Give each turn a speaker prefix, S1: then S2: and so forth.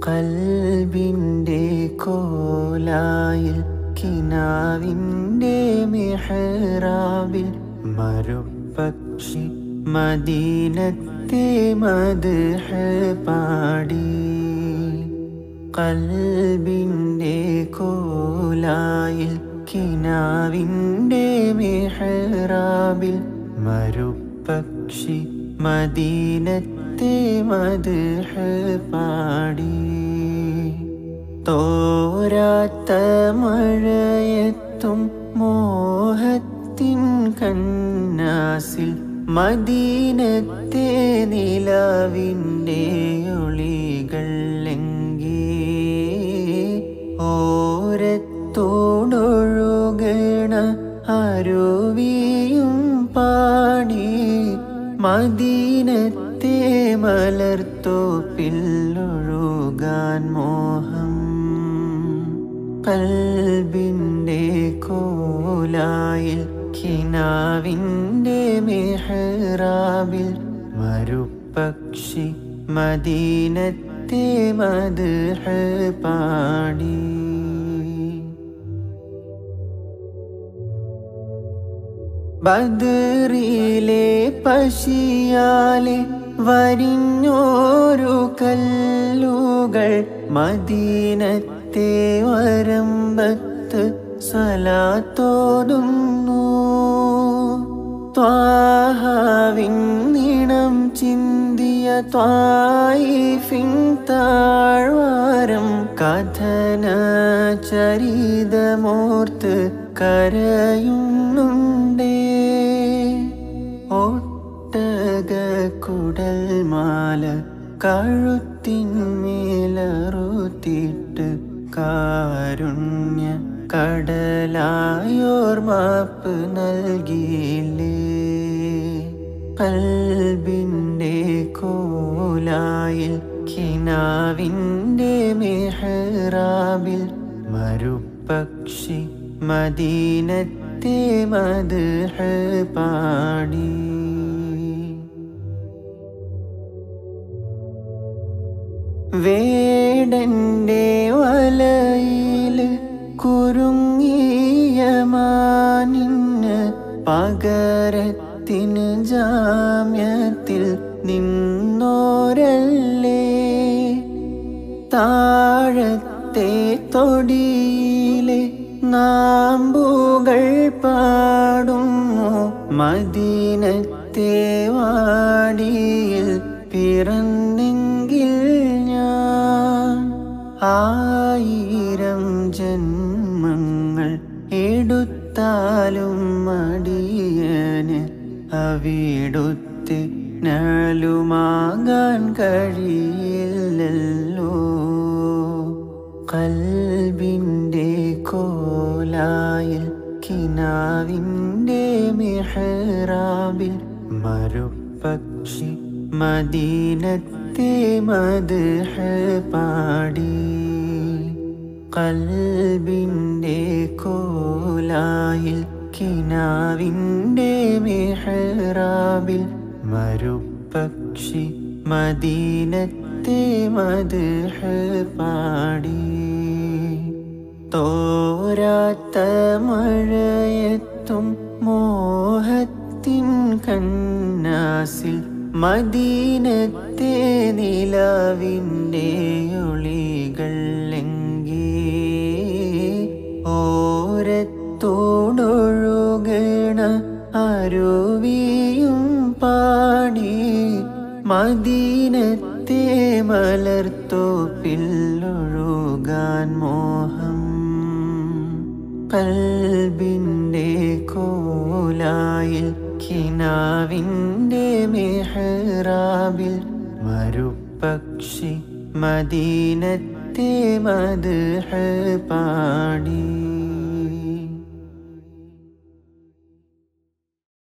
S1: കൽബിൻ്റെ കോലായിൽ കിനാവിൻ്റെ മെഹ്റാബിൽ മറുപക്ഷി മദീനത്തെ മദ്ഹ പാടി കൽബിൻ്റെ കോലായിൽ കിനാവിൻ്റെ മെഹ്റാബിൽ മറുപക്ഷി മദീനത്തെ മദ്ഹ പാടി തോരാത്ത മഴയത്തും മോഹത്തിൻ കന്നാസിൽ മദീനത്തെ നിലാവിൻ്റെ ഒളികൾ എങ്കി ഓരത്തോടൊഴുകണ അരുവിയും പാടി മദീനത്തെ മലർത്തോപ്പിൽ ഒഴുകാൻ മോഹം കൽബിൻ്റെ കോലായിൽ കിനാവിൻ്റെ മെഹ്റാബിൽ മറുപക്ഷി മദീനത്തെ മദ്ഹ പാടി ബദറിലെ പശിയാലെ വരിഞ്ഞോരു കല്ലുകൾ മദീനത്തെ വരമ്പത്ത് സലാത്തോതുന്നു ത്വാഹാവിൻ നിണം ചിന്തിയ ത്വായിഫിൻ താഴ്വാരം കഥന ചരിതമോർത്ത് കരയുന്നുണ്ടേ ഒട്ടക കുടൽമാല കഴുത്തിന്മേലറുത്തിട്ട് കാരുണ്യ കടലായോർ മാപ്പ് നൽകിയില്ലേ കൽബിൻ്റെ കോലായിൽ കിനാവിൻ്റെ മെഹ്റാബിൽ മറുപക്ഷി മദീനത്തെ മദ്ഹ പാടി വേടന്റെ വലയിൽ കുരുങ്ങിയ മാനിന് പകരത്തിന് ജാമ്യത്തിൽ നിന്നോരല്ലേ താഴത്തെ തൊടിയിലെ നാമ്പുകൾ പാടുന്നു മദീനത്തെ വാടിയിൽ പിറന്നെങ്കിൽ ഞാൻ ആയിരം ജന്മങ്ങൾ എടുത്താലും മടിയന് അവിടുത്തെ നലുമാകാൻ കഴിയില്ലല്ലോ കൽബിൻ്റെ കോലായിൽ കിനാവിൻ്റെ മെഹ്റാബിൽ മറുപക്ഷി മദീനത്തെ മദ്ഹ പാടി കൽബിൻ്റെ കോലായിൽ കിനാവിൻ്റെ മെഹ്റാബിൽ മറുപക്ഷി മദീനത്തെ മദ്ഹ പാടി തോരാത്ത മഴയത്തും മോഹത്തിൻ കന്നാസിൽ മദീനത്തെ നിലാവിൻ്റെ ഒളികൾ എങ്കി ഓരത്തോടൊഴുകണ അരുവിയും പാടി മദീനത്തെ മലർത്തോപ്പിൽ ഒഴുകാൻ മോഹം കൽബിൻ്റെ കോലായിൽ കിനാവിൻ്റെ മെഹ്റാബിൽ മറുപക്ഷി മദീനത്തെ മദ്ഹ പാടി